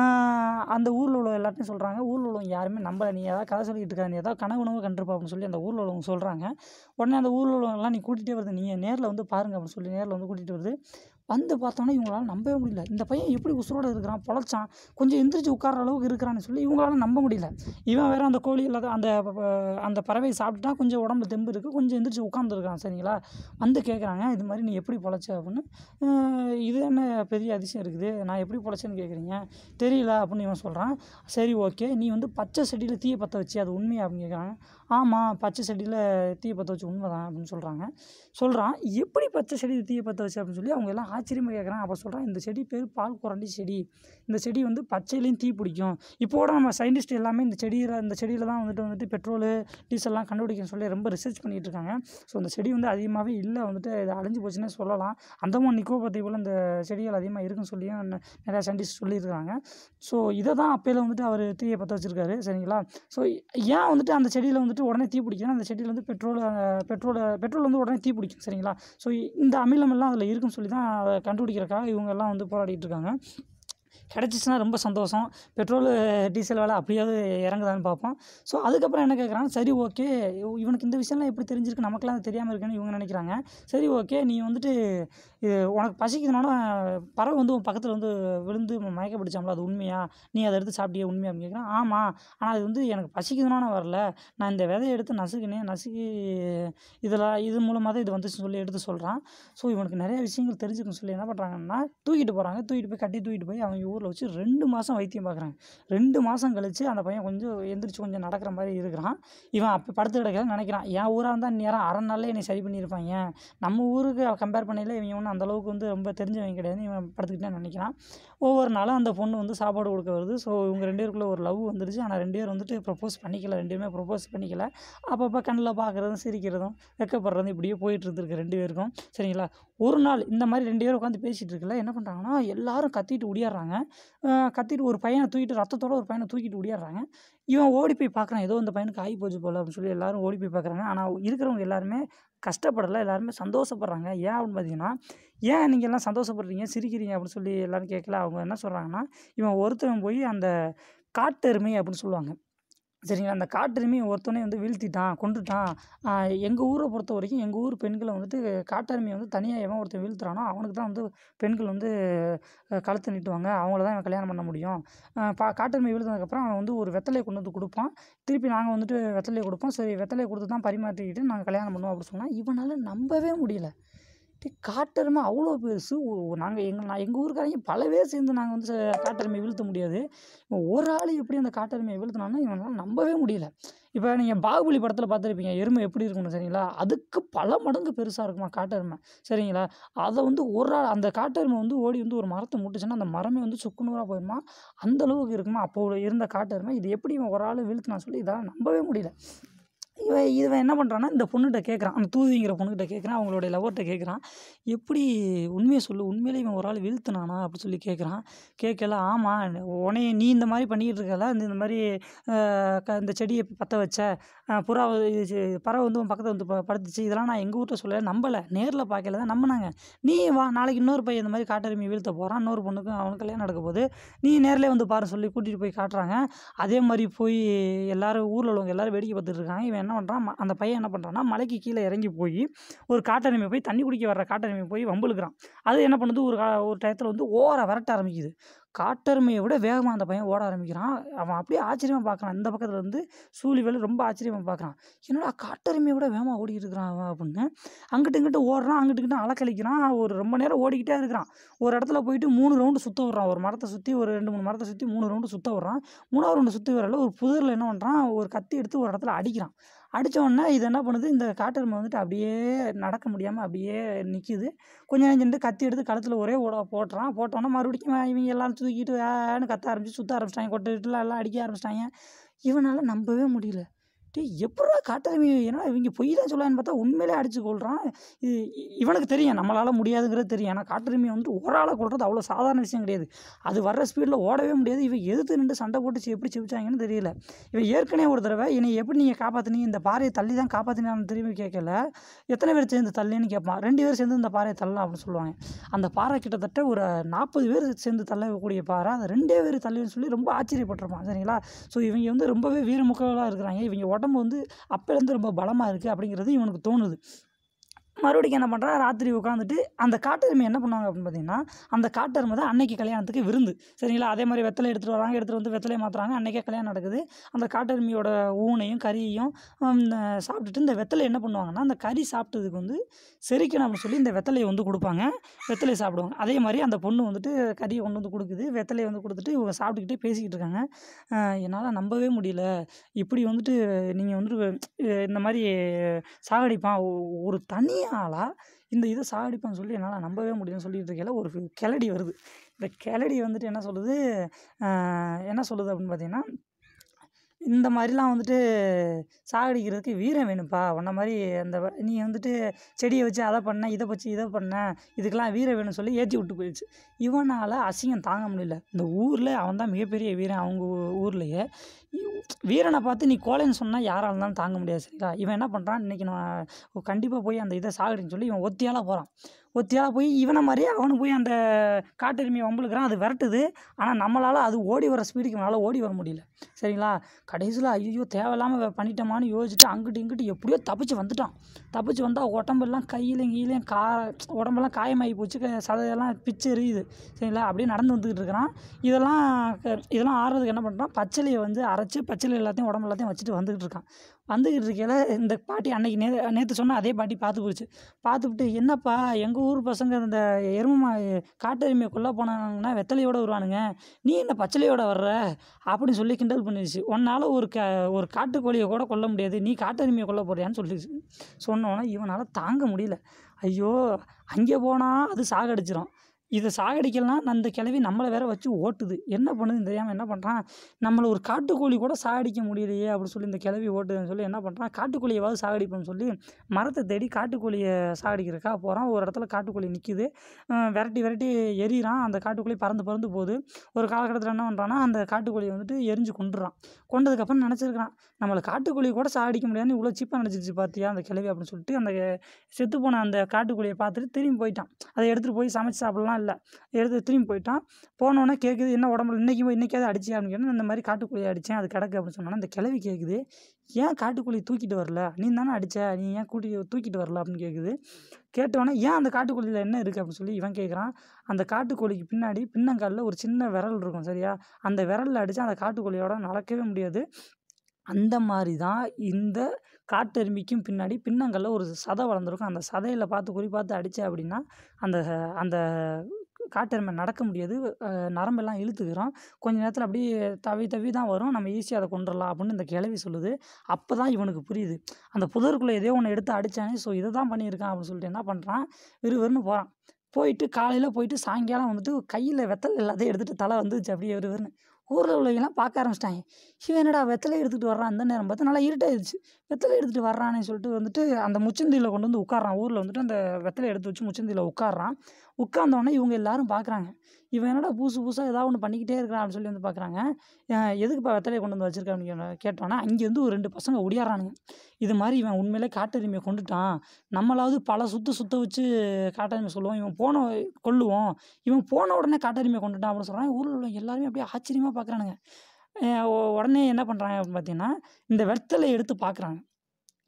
அந்த ஊரில் உள்ள எல்லாத்தையும் சொல்கிறாங்க ஊரில் உள்ளவங்க யாருமே நம்பலை நீ ஏதாவது கதை சொல்லிட்டு இருக்காது நீ ஏதாவது கனவு உணவு கண்டிருப்பா அப்படின்னு சொல்லி அந்த ஊரில் உள்ளவங்க சொல்கிறாங்க உடனே அந்த ஊரில் உள்ளவங்கலாம் நீ கூட்டிகிட்டே வருது நீங்கள் நேரில் வந்து பாருங்க அப்படின்னு சொல்லி நேரில் வந்து கூட்டிகிட்டு வருது வந்து பார்த்தோன்னே இவங்களால நம்பவே முடியல இந்த பையன் எப்படி உசுரோடு இருக்கிறான் பொழைச்சான் கொஞ்சம் எந்திரிச்சு உட்கார்ற அளவுக்கு இருக்கிறான்னு சொல்லி இவங்களால நம்ப முடியல இவன் வேற அந்த கோழி இல்லாத அந்த ப- அந்த பறவை சாப்பிட்டா கொஞ்சம் உடம்புல தெம்பு இருக்குது கொஞ்சம் எந்திரிச்சு உட்காந்துருக்கான் சரிங்களா வந்து கேட்குறாங்க இது மாதிரி நீ எப்படி பொழைச்ச அப்படின்னு "அஹ், இது என்ன பெரிய அதிசயம் இருக்குது நான் எப்படி பொழைச்சேன்னு கேட்குறீங்க தெரியல அப்படின்னு இவன் சொல்கிறான் சரி ஓகே நீ வந்து பச்சை செடியில் தீயை பற்ற வச்சு அது உண்மையா அப்படின்னு கேட்குறாங்க ஆமாம் பச்சை செடியில் தீயை பற்ற வச்சு உண்மைதான் அப்படின்னு சொல்கிறாங்க சொல்கிறான் எப்படி பச்சை செடி தீயை பற்ற வச்சு அப்படின்னு சொல்லி அவங்க எல்லாம் ஆச்சரியமாக கேட்குறான் அப்போ சொல்கிறான் இந்த செடி பேர் பால் குரண்டி செடி இந்த செடி வந்து பச்சையிலையும் தீ பிடிக்கும் இப்போ கூட நம்ம சயின்டிஸ்ட் எல்லாமே இந்த செடியில் இந்த செடியில் தான் வந்துட்டு வந்துட்டு பெட்ரோலு டீசல்லாம் கண்டுபிடிக்கணும்னு சொல்லி ரொம்ப ரிசர்ச் பண்ணிட்டு இருக்காங்க ஸோ இந்த செடி வந்து அதிகமாகவே இல்லை வந்துட்டு இது அழிஞ்சு போச்சுன்னே சொல்லலாம் அந்தமான் நிக்கோபார் தீவில் இந்த செடிகள் அதிகமாக இருக்குன்னு சொல்லியும் ந- நிறையா சயின்டிஸ்ட் சொல்லியிருக்காங்க ஸோ இதை தான் அப்போல வந்துட்டு அவர் தீயை பற்ற வச்சிருக்காரு சரிங்களா ஸோ ஏன் வந்துட்டு அந்த செடியில் வந்துட்டு உடனே தீ பிடிக்கும்னா அந்த செடியில் வந்து பெட்ரோல் பெட்ரோல் பெட்ரோல் வந்து உடனே தீ பிடிக்கும் சரிங்களா ஸோ இந்த அமிலம் எல்லாம் அதில் இருக்குன்னு சொல்லி தான் அதை கண்டுபிடிக்கிறக்காக இவங்க எல்லாம் வந்து போராடிட்டு இருக்காங்க கிடச்சிச்சின்னா ரொம்ப சந்தோஷம் பெட்ரோல் டீசல் விலை அப்படியாவது இறங்குதான்னு பார்ப்போம் ஸோ அதுக்கப்புறம் என்ன கேட்குறாங்க சரி ஓகே இவனுக்கு இந்த விஷயம்லாம் எப்படி தெரிஞ்சிருக்கு நமக்கெல்லாம் அது தெரியாமல் இருக்குன்னு இவங்க நினைக்கிறாங்க சரி ஓகே நீ வந்துட்டு இது உனக்கு பசிக்குதுனால பறவை வந்து உன் பக்கத்தில் வந்து விழுந்து மயக்க பிடிச்சாம்ல அது உண்மையா நீ அதை எடுத்து சாப்பிட்டியா உண்மையா அப்படின்னு கேட்குறான் ஆமாம் ஆனால் அது வந்து எனக்கு பசிக்குதுனால வரல நான் இந்த விதையை எடுத்து நசுக்கினேன் நசுக்கி இதெல்லாம் இது மூலமாக தான் இது வந்துச்சுன்னு சொல்லி எடுத்து சொல்கிறான் ஸோ இவனுக்கு நிறைய விஷயங்கள் தெரிஞ்சுக்கணும்னு சொல்லி என்ன பண்ணுறாங்கன்னா தூக்கிட்டு போகிறாங்க தூக்கிட்டு போய் கட்டி தூக்கிட்டு போய் அவங்க ஊரில் வச்சு ரெண்டு மாதம் வைத்தியம் பார்க்குறாங்க ரெண்டு மாதம் கழிச்சு அந்த பையன் கொஞ்சம் எந்திரிச்சு கொஞ்சம் நடக்கிற மாதிரி இருக்கிறான் இவன் அப்போ படுத்து கிடக்கல நினைக்கிறான் என் ஊராக இருந்தால் நேரம் அரை நாள்ல என்னை சரி பண்ணியிருப்பாங்க நம்ம ஊருக்கு கம்பேர் பண்ணையில் இவன் ஒன்றும் அந்த அளவுக்கு வந்து ரொம்ப தெரிஞ்சவங்க கிடையாது இவன் படுத்துக்கிட்டே நினைக்கிறான் ஒவ்வொரு நாளும் அந்த பொண்ணு வந்து சாப்பாடு கொடுக்க வருது ஸோ இவங்க ரெண்டு பேருக்குள்ள ஒரு லவ் வந்துருச்சு ஆனால் ரெண்டு பேரும் வந்துட்டு ப்ரப்போஸ் பண்ணிக்கல ரெண்டு பேருமே ப்ரப்போஸ் பண்ணிக்கல அப்பப்போ கண்ணில் பார்க்குறதும் சிரிக்கிறதும் வெக்கப்படுறதும் இப்படியே போயிட்டு இருந்திருக்கு ரெண்டு பேருக்கும் சரிங்களா ஒரு நாள் இந்த மாதிரி ரெண்டு பேரும் உட்காந்து பேசிகிட்டு இருக்கல என்ன பண்ணுறாங்கன்னா எல்லாரும் கத்திட்டு ஒடியாடுறாங்க அஹ் கத்திட்டு ஒரு பையனை தூக்கிட்டு ரத்தத்தோட ஒரு பையனை தூக்கிட்டு ஒடியாடுறாங்க இவன் ஓடி போய் பார்க்குறான் ஏதோ இந்த பையனுக்கு ஆகி போச்சு போல அப்படின்னு சொல்லி எல்லாரும் ஓடி போய் பார்க்குறாங்க ஆனால் இருக்கிறவங்க எல்லாருமே கஷ்டப்படலை எல்லாருமே சந்தோஷப்படுறாங்க ஏன் அப்படின்னு பார்த்தீங்கன்னா ஏன் நீங்கள் எல்லாம் சந்தோஷப்படுறீங்க சிரிக்கிறீங்க அப்படின்னு சொல்லி எல்லாரும் கேட்கல அவங்க என்ன சொல்கிறாங்கன்னா இவன் ஒருத்தன் போய் அந்த காட்டெருமை அப்படின்னு சொல்லுவாங்க சரிங்களா அந்த காட்டெருமையை ஒருத்தனே வந்து வீழ்த்திட்டான் கொண்டுட்டான் எங்கள் ஊரை பொறுத்த வரைக்கும் எங்கள் ஊர் பெண்களை வந்துட்டு காட்டெருமையை வந்து தனியாக எவன் ஒருத்தன் வீழ்த்துறானோ அவனுக்கு தான் வந்து பெண்கள் வந்து அஹ், கழுத்தை நீட்டுவாங்க அவங்கள தான் இவன் கல்யாணம் பண்ண முடியும் அஹ், பா காட்டெருமை வீழ்த்தினதுக்கப்புறம் அவன் வந்து ஒரு வெத்தலையை கொண்டு வந்து கொடுப்பான் திருப்பி நாங்கள் வந்துட்டு வெத்தலையை கொடுப்போம் சரி வெத்தலையை கொடுத்து தான் பரிமாற்றிக்கிட்டு நாங்கள் கல்யாணம் பண்ணுவோம் அப்படின்னு சொன்னால் இவனால் நம்பவே முடியல டேய் காட்டெருமை அவ்வளோ பெருசு நாங்கள் எங்கள் நான் எங்கள் ஊருக்காரங்க பல பேர் சேர்ந்து நாங்கள் வந்து ச- காட்டெருமையை வீழ்த்த முடியாது இவன் ஒரு ஆள் எப்படி அந்த காட்டெருமையை வீழ்த்தினான்னு இவனால் நம்பவே முடியல இப்போ நீங்கள் பாகுபலி படத்தில் பார்த்துருப்பீங்க எருமை எப்படி இருக்கும்னு சரிங்களா அதுக்கு பல மடங்கு பெருசாக இருக்குமா காட்டெருமை சரிங்களா அதை வந்து ஒரு ஆள் அந்த காட்டெருமை வந்து ஓடி வந்து ஒரு மரத்தை முட்டுச்சுன்னா அந்த மரமே வந்து சுக்குநூறாக போயிடுமா அந்த அளவுக்கு இருக்குமா அப்போ இருந்த காட்டெருமை இது எப்படி இவன் ஒரு ஆள் வீழ்த்தினா சொல்லி இதெல்லாம் நம்பவே முடியல இவன் இவன் என்ன பண்ணுறான்னா இந்த பொண்ணுகிட்ட கேட்குறான் அந்த தூதிங்கிற பொண்ணுகிட்ட கேட்குறான் அவங்களுடைய லவர்கிட்ட கேட்குறான் எப்படி உண்மையை சொல்லு உண்மையிலே இவன் ஒரு ஆள் வீழ்த்தினானா அப்படி சொல்லி கேட்குறான் கேட்கல ஆமாம் உனைய நீ இந்த மாதிரி பண்ணிக்கிட்டு இருக்கல இந்த இந்த மாதிரி அஹ், க இந்த செடியை பற்ற வச்ச அஹ், புறா இது சி- பறவை வந்து உன் பக்கத்தில் வந்து ப படுத்துச்சு இதெல்லாம் நான் எங்கள் ஊர்கிட்ட சொல்லலை நம்பலை நேரில் பார்க்கல தான் நம்பினாங்க நீ வா நாளைக்கு இன்னொரு பையன் இந்த மாதிரி காட்டெருமை வீழ்த்த போகிறான் இன்னொரு பொண்ணுக்கு அவனுக்கு கல்யாணம் நடக்க போகுது நீ நேர்லேயே வந்து பாரு சொல்லி கூட்டிகிட்டு போய் காட்டுறாங்க அதே மாதிரி போய் எல்லாரும் ஊரில் உள்ளவங்க எல்லாரும் வேடிக்கை பார்த்துட்டு இருக்காங்க இவன் என்ன என்ன பண்ணுறான் ம அந்த பையன் என்ன பண்ணுறான்னா மலைக்கு கீழே இறங்கி போய் ஒரு காட்டெருமையை போய் தண்ணி குடிக்க வர்ற காட்டெருமையை போய் வம்பிழுக்குறான் அது என்ன பண்ணுது ஒரு கா ஒரு டயத்தில் வந்து ஓர விரட்ட ஆரம்பிக்குது காட்டெருமையை விட வேகமாக அந்த பையன் ஓட ஆரம்பிக்கிறான் அவன் அப்படியே ஆச்சரியமாக பார்க்குறான் இந்த பக்கத்தில் இருந்து சூழிவேலு ரொம்ப ஆச்சரியமாக பார்க்குறான் என்னடா காட்டெருமையை விட வேகமாக ஓடிக்கிட்டு இருக்கிறான் அவன் அப்படின்னு அங்கிட்டு இங்கிட்டு ஓடுறான் அங்கிட்டு இங்கிட்டு அலக்கழிக்கிறான் ஒரு ரொம்ப நேரம் ஓடிக்கிட்டே இருக்கிறான் ஒரு இடத்துல போயிட்டு மூணு ரவுண்டு சுற்ற விட்றான் ஒரு மரத்தை சுற்றி ஒரு ரெண்டு மூணு மரத்தை சுற்றி மூணு ரவுண்டு சுற்ற விட்றான் மூணாவது ரவுண்டு சுற்றி வரல ஒரு புதரில் என்ன பண்ணுறான் ஒரு கத்தி எடுத்து ஒரு இடத்துல அடிக்கிறான் அடிச்ச உடனே இது என்ன பண்ணுது இந்த காட்டெருமை வந்துட்டு அப்படியே நடக்க முடியாமல் அப்படியே நிற்கிது கொஞ்ச நேரம் சென்று கத்தி எடுத்து கழுத்தில் ஒரே ஓட போட்டுறான் போட்டோன்னே மறுபடியும் இவன் இவங்க எல்லாம் தூக்கிட்டு வேன்னு கத்த ஆரம்பிச்சு சுற்ற ஆரம்பிச்சிட்டாங்க கொட்டுட்டுலாம் எல்லாம் அடிக்க ஆரம்பிச்சிட்டாங்க இவனால் நம்பவே முடியல டேய் எப்புட்றா காட்டெருமை என்னடா இவங்க பொய் தான் சொல்லான்னு பார்த்தா உண்மையிலே அடிச்சு கொள்றான் இது இ- இவனுக்கு தெரியும் நம்மளால் முடியாதுங்கிறது தெரியும் ஏன்னா காட்டெருமையை வந்துட்டு ஒரு ஆளை கொள்றது அவ்வளோ சாதாரண விஷயம் கிடையாது அது வர்ற ஸ்பீடில் ஓடவே முடியாது இவன் எதிர்த்து நின்று சண்டை போட்டு சி- எப்படி சிவிச்சாங்கன்னு தெரியல இவன் ஏற்கனவே ஒரு தடவை என்னை எப்படி நீங்கள் காப்பாற்றினீங்க இந்த பாறையை தள்ளி தான் காப்பாற்றினான்னு திரும்பி கேட்கல எத்தனை பேர் சேர்ந்து தள்ளின்னு கேட்பான் ரெண்டு பேர் சேர்ந்து இந்த பாறையை தள்ளலாம் அப்படின்னு சொல்லுவாங்க அந்த பாறை கிட்டத்தட்ட ஒரு நாற்பது பேர் சேர்ந்து தள்ளக்கூடிய பாறை அந்த ரெண்டே பேர் தள்ளின்னு சொல்லி ரொம்ப ஆச்சரியப்பட்டிருப்பான் சரிங்களா ஸோ இவங்க வந்து ரொம்பவே வீரமுக்கலாக இருக்கிறாங்க இவங்க உடம்பு வந்து அப்போலேருந்து ரொம்ப பலமாக இருக்குது அப்படிங்கிறது இவனுக்கு தோணுது மறுபடியும் என்ன பண்ணுறான் ராத்திரி உட்காந்துட்டு அந்த காட்டெருமை என்ன பண்ணுவாங்க அப்படின்னு பார்த்தீங்கன்னா அந்த காட்டெருமை தான் அன்னைக்கு கல்யாணத்துக்கு விருந்து சரிங்களா அதே மாதிரி வெத்தலை எடுத்துகிட்டு வராங்க எடுத்துகிட்டு வந்து வெத்தலையை மாற்றுறாங்க அன்னைக்கே கல்யாணம் நடக்குது அந்த காட்டெருமையோட ஊனையும் கறியையும் ஹம், இந்த சாப்பிட்டுட்டு இந்த வெத்தலை என்ன பண்ணுவாங்கன்னா அந்த கறி சாப்பிட்டதுக்கு வந்து செரிக்கணும் அப்படின்னு சொல்லி இந்த வெத்தலையை வந்து கொடுப்பாங்க வெத்தலையை சாப்பிடுவாங்க அதே மாதிரி அந்த பொண்ணு வந்துட்டு கறியை கொண்டு வந்து கொடுக்குது வெத்தலையை வந்து கொடுத்துட்டு இவங்க சாப்பிட்டுக்கிட்டே பேசிக்கிட்டு இருக்காங்க என்னால் நம்பவே முடியல இப்படி வந்துட்டு நீங்கள் வந்துட்டு அஹ் இந்த மாதிரி சாகடிப்பான் ஒ- ஒரு தனி ஆளா இந்த இதை சாகடிப்பான்னு சொல்லி என்னால் நம்பவே முடியும்னு சொல்லிட்டு இருக்கையில ஒரு கிளடி வருது இந்த கிளடி வந்துட்டு என்ன சொல்லுது அஹ் என்ன சொல்லுது அப்படின்னு பார்த்தீங்கன்னா இந்த மாதிரிலாம் வந்துட்டு சாகடிக்கிறதுக்கு வீரம் வேணும்ப்பா உன்ன மாதிரி அந்த வ- நீ வந்துட்டு செடியை வச்சு அதை பண்ண இதை வச்சு இதை பண்ண இதுக்கெல்லாம் வீரம் வேணும்னு சொல்லி ஏற்றி விட்டு போயிடுச்சு இவனால் அசிங்கம் தாங்க முடியல இந்த ஊரில் அவன் தான் மிகப்பெரிய வீரன் அவங்க ஊ- ஊர்லேயே இவ்- வீரனை பார்த்து நீ கோழைன்னு சொன்னால் யாராக இருந்தாலும் தாங்க முடியாது சரிங்களா இவன் என்ன பண்ணுறான் இன்றைக்கி நான் கண்டிப்பாக போய் அந்த இதை சாகடின்னு சொல்லி இவன் ஒத்தியால போகிறான் ஒத்தியால போய் இவனை மாதிரியே அவனு போய் அந்த காட்டெருமையை வம்புழுக்கிறான் அது விரட்டுது ஆனால் நம்மளால் அது ஓடி வர ஸ்பீடுக்கு இவனால் ஓடி வர முடியல சரிங்களா கடைசியில் ஐயோ தேவையில்லாமல் பண்ணிட்டோமான்னு யோசிச்சுட்டு அங்கிட்டு இங்கிட்டு எப்படியோ தப்பிச்சு வந்துட்டான் தப்பிச்சு வந்தால் உடம்பெல்லாம் கையிலையும் கீழேயும் கா உடம்பெல்லாம் காயமாகி போச்சு க- சதையெல்லாம் பிச்சு எரியுது சரிங்களா அப்படியே நடந்து வந்துக்கிட்டு இருக்கிறான் இதெல்லாம் க- இதெல்லாம் ஆறுறதுக்கு என்ன பண்ணுறான் பச்சளையை வந்து அரைச்சி பச்சளை எல்லாத்தையும் உடம்பு எல்லாத்தையும் வச்சுட்டு வந்துக்கிட்டு இருக்கான் வந்துக்கிட்டு இருக்கையில இந்த பாட்டி அன்னைக்கு நே நேற்று சொன்ன அதே பாட்டி பார்த்து போச்சு பார்த்துப்புட்டு என்னப்பா எங்கள் ஊர் பசங்க இந்த எருமை காட்டு எருமையை கொல்ல போனாங்கன்னா வெத்தலையோட வருவானுங்க நீ என்ன பச்சளையோட வர்ற அப்படின்னு சொல்லி கிண்டல் பண்ணிடுச்சு உன்னால் ஒரு க ஒரு காட்டுக்கோழியை கூட கொல்ல முடியாது நீ காட்டு எருமையை கொல்ல போறியான்னு சொல்லிடுச்சு சொன்னோன்னே இவனால் தாங்க முடியல ஐயோ அங்கே போனால் அது சாகடிச்சிரும் இதை சாகடிக்கலாம் அந்த கிழவி நம்மளை வேற வச்சு ஓட்டுது என்ன பண்ணுதுன்னு தெரியாமல் என்ன பண்ணுறான் நம்மளை ஒரு காட்டுக்கோழி கூட சாகடிக்க முடியலையே அப்படின்னு சொல்லி இந்த கிழவி ஓட்டுதுன்னு சொல்லி என்ன பண்ணுறான் காட்டுக்கோழியாவது சாகடிப்போம்னு சொல்லி மரத்தை தேடி காட்டுக்கோழியை சாகடிக்கிறக்கா போகிறான் ஒரு இடத்துல காட்டுக்கோழி நிற்கிது விரட்டி விரட்டி எரியிறான் அந்த காட்டுக்கோழி பறந்து பறந்து போகுது ஒரு காலகட்டத்தில் என்ன பண்ணுறான்னா அந்த காட்டுக்கோழியை வந்துட்டு எரிஞ்சு கொண்டுறான் கொண்டதுக்கப்புறம் நினச்சிருக்கிறான் நம்மளை காட்டுக்கோழி கூட சாகடிக்க முடியாதுன்னு இவ்வளோ சீப்பாக நினச்சிருச்சு பார்த்தியா அந்த கிழவி அப்படின்னு சொல்லிட்டு அந்த செத்து போன அந்த காட்டுக்கோழியை பார்த்துட்டு திரும்பி போயிட்டான் அதை எடுத்துகிட்டு போய் சமைச்சு சாப்பிடலாம் இல்லை எடுத்து திரும்பி போயிட்டான் போனோடனே கேட்குது என்ன உடம்புல இன்றைக்கி போய் இன்றைக்காவது அடிச்சியா அப்படின்னு கேட்டா, இந்த மாதிரி காட்டுக்கோழியை அடித்தேன் அது கிடக்கு அப்படின்னு சொன்னோன்னா அந்த கிழவி கேட்குது ஏன் காட்டுக்கோழி தூக்கிட்டு வரல நீ தானே அடிச்ச நீ ஏன் கூட்டி தூக்கிட்டு வரல அப்படின்னு கேட்குது கேட்டோன்னே ஏன் அந்த காட்டுக்கோழியில் என்ன இருக்குது அப்படின்னு சொல்லி இவன் கேட்குறான் அந்த காட்டுக்கோழிக்கு பின்னாடி பின்னங்காலில் ஒரு சின்ன விரல் இருக்கும் சரியா அந்த விரலில் அடித்தா அந்த காட்டுக்கோழியோட நடக்கவே முடியாது அந்த மாதிரி தான் இந்த காட்டெருமைக்கும் பின்னாடி பின்னங்காலில் ஒரு சதை வளர்ந்துருக்கும் அந்த சதையில் பார்த்து குறி பார்த்து அடித்த அப்படின்னா அந்த அந்த காட்டெருமை நடக்க முடியாது அஹ் நரம்பெல்லாம் இழுத்துக்கிறோம் கொஞ்ச நேரத்தில் அப்படியே தவி தவி தான் வரும் நம்ம ஈஸியாக அதை கொண்டுடலாம் அப்படின்னு இந்த கிழவி சொல்லுது அப்போ தான் இவனுக்கு புரியுது அந்த புதருக்குள்ளே எதையோ ஒன்று எடுத்து அடித்தானே ஸோ இதை தான் பண்ணியிருக்கான் அப்படின்னு சொல்லிட்டு என்ன பண்ணுறான் விறுவிறுன்னு போகிறான் போயிட்டு காலையில் போயிட்டு சாயங்காலம் வந்துட்டு கையில் வெத்தலை எல்லாத்தையும் எடுத்துகிட்டு தலை வந்துச்சு அப்படியே விறுவிறுன்னு ஊரில் உள்ளவங்கலாம் பார்க்க ஆரம்பிச்சிட்டாங்க இவன் என்னடா வெத்தலை எடுத்துகிட்டு வர்றான் அந்த நேரம் பார்த்து நல்லா இருட்டாயிருச்சு வெத்தலை எடுத்துகிட்டு வர்றானே சொல்லிட்டு வந்துட்டு அந்த முச்சந்தியில் கொண்டு வந்து உட்கார்றான் ஊரில் வந்துட்டு அந்த வெத்தலை எடுத்து வச்சு முச்சந்தியில் உட்கார்றான் உட்கார்ந்தோடனே இவங்க எல்லாரும் பார்க்குறாங்க இவன் என்னடா புதுசு புதுசாக ஏதாவது ஒன்று பண்ணிக்கிட்டே இருக்கிறான் அப்படின்னு சொல்லி வந்து பார்க்குறாங்க எதுக்குப்பா வெத்தலையை கொண்டு வந்து வச்சிருக்க அப்படின்னு கேட்டோன்னா அங்கேருந்து ஒரு ரெண்டு பசங்க ஒடியாரானுங்க இது மாதிரி இவன் உண்மையிலே காட்டெருமையை கொண்டுட்டான் நம்மளாவது பல சுற்று சுத்த வச்சு காட்டெருமை சொல்லுவோம் இவன் போன கொல்லுவோம் இவன் போன உடனே காட்டெருமையை கொண்டுட்டான் அப்படின்னு சொல்கிறான் ஊரில் உள்ள எல்லாருமே அப்படியே ஆச்சரியமாக பார்க்குறானுங்க உடனே என்ன பண்ணுறாங்க அப்படின்னு பார்த்தீங்கன்னா இந்த வெத்தலையை எடுத்து பார்க்குறாங்க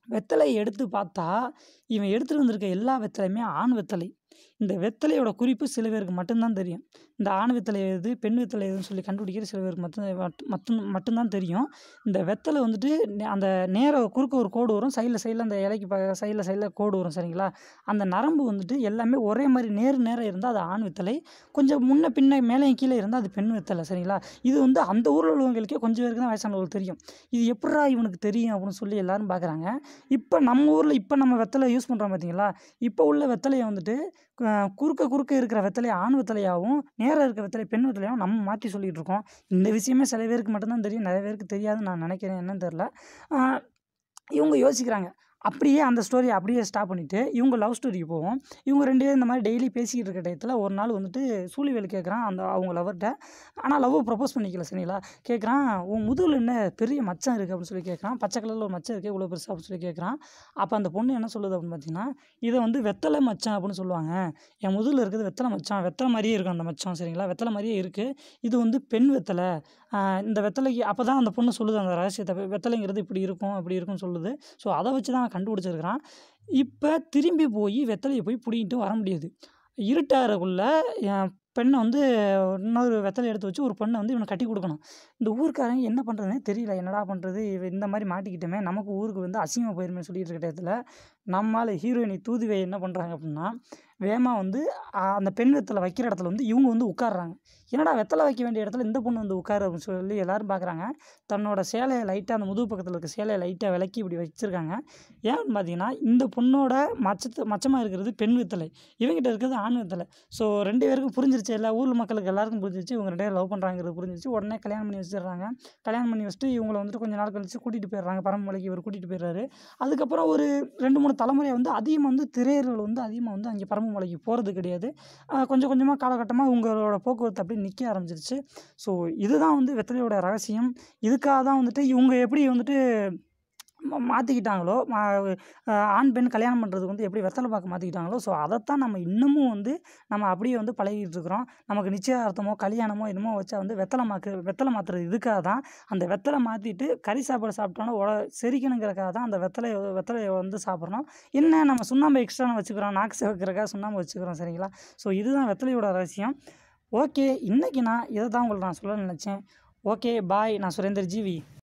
வெத்தலைய எடுத்து பார்த்தா, இவன் எடுத்துட்டு வந்திருக்க எல்லா வெத்தலையுமே ஆண் வெத்தலை. இந்த வெத்தலையோட குறிப்பு சில பேருக்கு மட்டும் தான் தெரியும். இந்த ஆண் வெத்தலை எது, பெண் வெத்தலை எதுன்னு சொல்லி கண்டுபிடிக்கிறது சில பேருக்கு மட்டும் மட் மட்டும் மட்டும் தான் தெரியும். இந்த வெத்தல வந்துட்டு நெ அந்த நேரா குறுக்க ஒரு கோடு வரும். சைட்ல சைட்ல அந்த இலைக்கு ப சைட்ல சைட்ல கோடு வரும் சரிங்களா? அந்த நரம்பு வந்துட்டு எல்லாமே ஒரே மாரி நேர் நேரா இருந்தா அது ஆண் வெத்தலை. கொஞ்சம் முன்ன பின்ன மேலேயும் கீழ இருந்தா அது பெண் வெத்தலை சரிங்களா? இது வந்து அந்த ஊர்ல உள்ளவங்களுக்கே கொஞ்சம் பேருக்கு தான் வயசானவங்களுக்கு தெரியும். இது எப்புட்றா இவனுக்கு தெரியும் அப்படின்னு சொல்லி எல்லாரும் பார்க்குறாங்க. இப்ப நம்ம ஊர்ல இப்ப நம்ம வெத்தல யூஸ் பண்றோம் பார்த்தீங்களா? இப்ப உள்ள வெத்தலைய வந்துட்டு அ குறுக்க குறுக்க இருக்கிற வெத்தலைய ஆண் வெத்தலையாவும், நேரா இருக்க வெத்தலைய பெண் வெத்தலையாவும் நம்ம மாத்தி சொல்லிட்டு இருக்கோம். இந்த விஷயமே சில பேருக்கு மட்டும் தான் தெரியும். நெறைய பேருக்கு தெரியாதுன்னு நான் நெனைக்கிறேன். என்னன்னு தெரியல. ஆ இவங்க யோசிக்கிறாங்க. அப்படியே அந்த ஸ்டோரிய அப்படியே ஸ்டாப் பண்ணிட்டு, இவங்க லவ் ஸ்டோரிக்கு போவோம். இவங்க 2 பேரும் இந்த மாரி டெய்லி பேசிக்கிட்டு இருக்க டயத்துல ஒரு நாள் வந்துட்டு சூழிவேலு கேட்குறான் அந்த அவங்க லவ்வர்ட்ட. ஆனா லவ்வ ப்ரப்போஸ் பண்ணிக்கல சரிங்களா? கேட்குறான், "உன் முதுகுல என்ன பெரிய மச்சம் இருக்கு" அப்படின்னு சொல்லி கேட்குறான். பச்சை கலர்ல ஒரு மச்சம் இருக்கே இவ்வளோ பெருசா அப்படின்னு சொல்லி கேட்குறான். அப்ப அந்த பொண்ணு என்ன சொல்லுது அப்படின்னு பார்த்தீங்கன்னா, "இத வந்து வெத்தல மச்சம் அப்படின்னு சொல்லுவாங்க. என் முதுகுல இருக்கிறது வெத்தல மச்சம். வெத்தல மாரியே இருக்கும் அந்த மச்சம் சரிங்களா? வெத்தல மாரியே இருக்கு. இது வந்து பெண் வெத்தல. அ இந்த வெத்தலைக்கு" அப்பதான் அந்த பொண்ணு சொல்லுது அந்த ரகசியத்த. வெ வெத்தலைங்கிறது இப்படி இருக்கும், அப்படி இருக்கும்னு சொல்லுது. ஸோ அத வச்சு தான் அவன் கண்டுபிடிச்சிருக்கிறான். இப்ப திரும்பி போயி வெத்தலைய போய் புடுங்கிட்டு வர முடியாது. இருட்டாகறக்குள்ள என் பெண்ண வந்து இன்னொரு வெத்தலைய எடுத்து வச்சு ஒரு பொண்ண வந்து இவனுக்கு கட்டிக் குடுக்கணும். இந்த ஊர்க்காரங்க என்ன பண்றதுன்னே தெரியல. என்னடா பண்றது? இவ இந்த மாரி மாட்டிக்கிட்டோமே! நமக்கு ஊருக்கு வந்து அசிங்கமா போயிருமேன்னு சொல்லிட்டு இருக்க டயத்துல, நம்ம ஆளு ஹீரோயினி தூதுவை என்ன பண்றாங்க அப்படின்னா, வேகமா வந்து அ அந்த பெண் வெத்தல வைக்கிற இடத்துல வந்து இவங்க வந்து உட்கார்றாங்க. என்னடா வெத்தல வைக்க வேண்டிய இடத்துல இந்த பொண்ணு வந்து உட்காரு அப்படின்னு சொல்லி எல்லாரும் பார்க்குறாங்க. தன்னோட சேலைய லைட்டா அந்த முதுகு பக்கத்துல இருக்க சேலைய லைட்டா விலக்கி இப்படி வச்சிருக்காங்க. ஏன்னு பார்த்தீங்கன்னா, இந்த பொண்ணோட மச்சத்த மச்சமா இருக்கிறது பெண் வெத்தலை. இவன்கிட்ட இருக்கிறது ஆண் வெத்தலை. ஸோ 2 பேருக்கும் புரிஞ்சிருச்சு. எல்லா ஊர் மக்களுக்கு எல்லாருக்கும் புரிஞ்சிருச்சு. இவங்க 2 பேரும் லவ் பண்றாங்கிறது புரிஞ்சிருச்சு. உடனே கல்யாணம் பண்ணி வச்சுடுறாங்க. கல்யாணம் பண்ணி வச்சுட்டு இவங்கள வந்துட்டு கொஞ்ச நாள் கழிச்சு கூட்டிட்டு போயிடுறாங்க. பரமமலைக்கு இவரு கூட்டிட்டு போயிடுறாரு. அதுக்கப்புறம் ஒரு 2, 3 தலைமுறையா வந்து அதிகமா வந்து திரையர்கள் வந்து அதிகமா வந்து அங்கே பரமமலைக்கு போறது கிடையாது. அ கொஞ்சம் கொஞ்சமா காலகட்டமா இவங்களோட போக்குவரத்து அப்படியே நிக்க ஆரம்பிச்சிருச்சு. ஸோ இதுதான் வந்து வெத்தலையோட ரகசியம். இதுக்காக தான் வந்துட்டு இவங்க எப்படி வந்துட்டு ம மாத்திக்கிட்டாங்களோ, ம அ ஆண், பெண் கல்யாணம் பண்றதுக்கு வந்து எப்படி வெத்தல பாக்க மாத்திக்கிட்டாங்களோ, ஸோ அதத்தான் நம்ம இன்னமும் வந்து நம்ம அப்படியே வந்து பழகிட்டு இருக்கிறோம். நமக்கு நிச்சயதார்த்தமோ, கல்யாணமோ என்னமோ வச்சா வந்து வெத்தல மாக்கு வெத்தல மாத்துறது இதுக்காக தான். அந்த வெத்தல மாத்திட்டு கறி சாப்பாடு சாப்பிட்டோம்னா உட செரிக்கணுங்கிறதுக்காக தான் அந்த வெத்தலைய வெத்தலைய வந்து சாப்பிட்றோம். என்ன நம்ம சுண்ணாம்பு எக்ஸ்ட்ரா வச்சுக்கிறோம். நாக்கு சிவக்கிறதுக்காக சுண்ணாம்பு வச்சுக்கிறோம் சரிங்களா? ஸோ இதுதான் வெத்தலையோட ரகசியம். ஓகே. இன்னைக்கு நான் இத தான் உங்களுக்கு நான் சொல்ல நெனச்சேன். ஓகே. பாய். நான் சுரேந்தர் ஜிவி.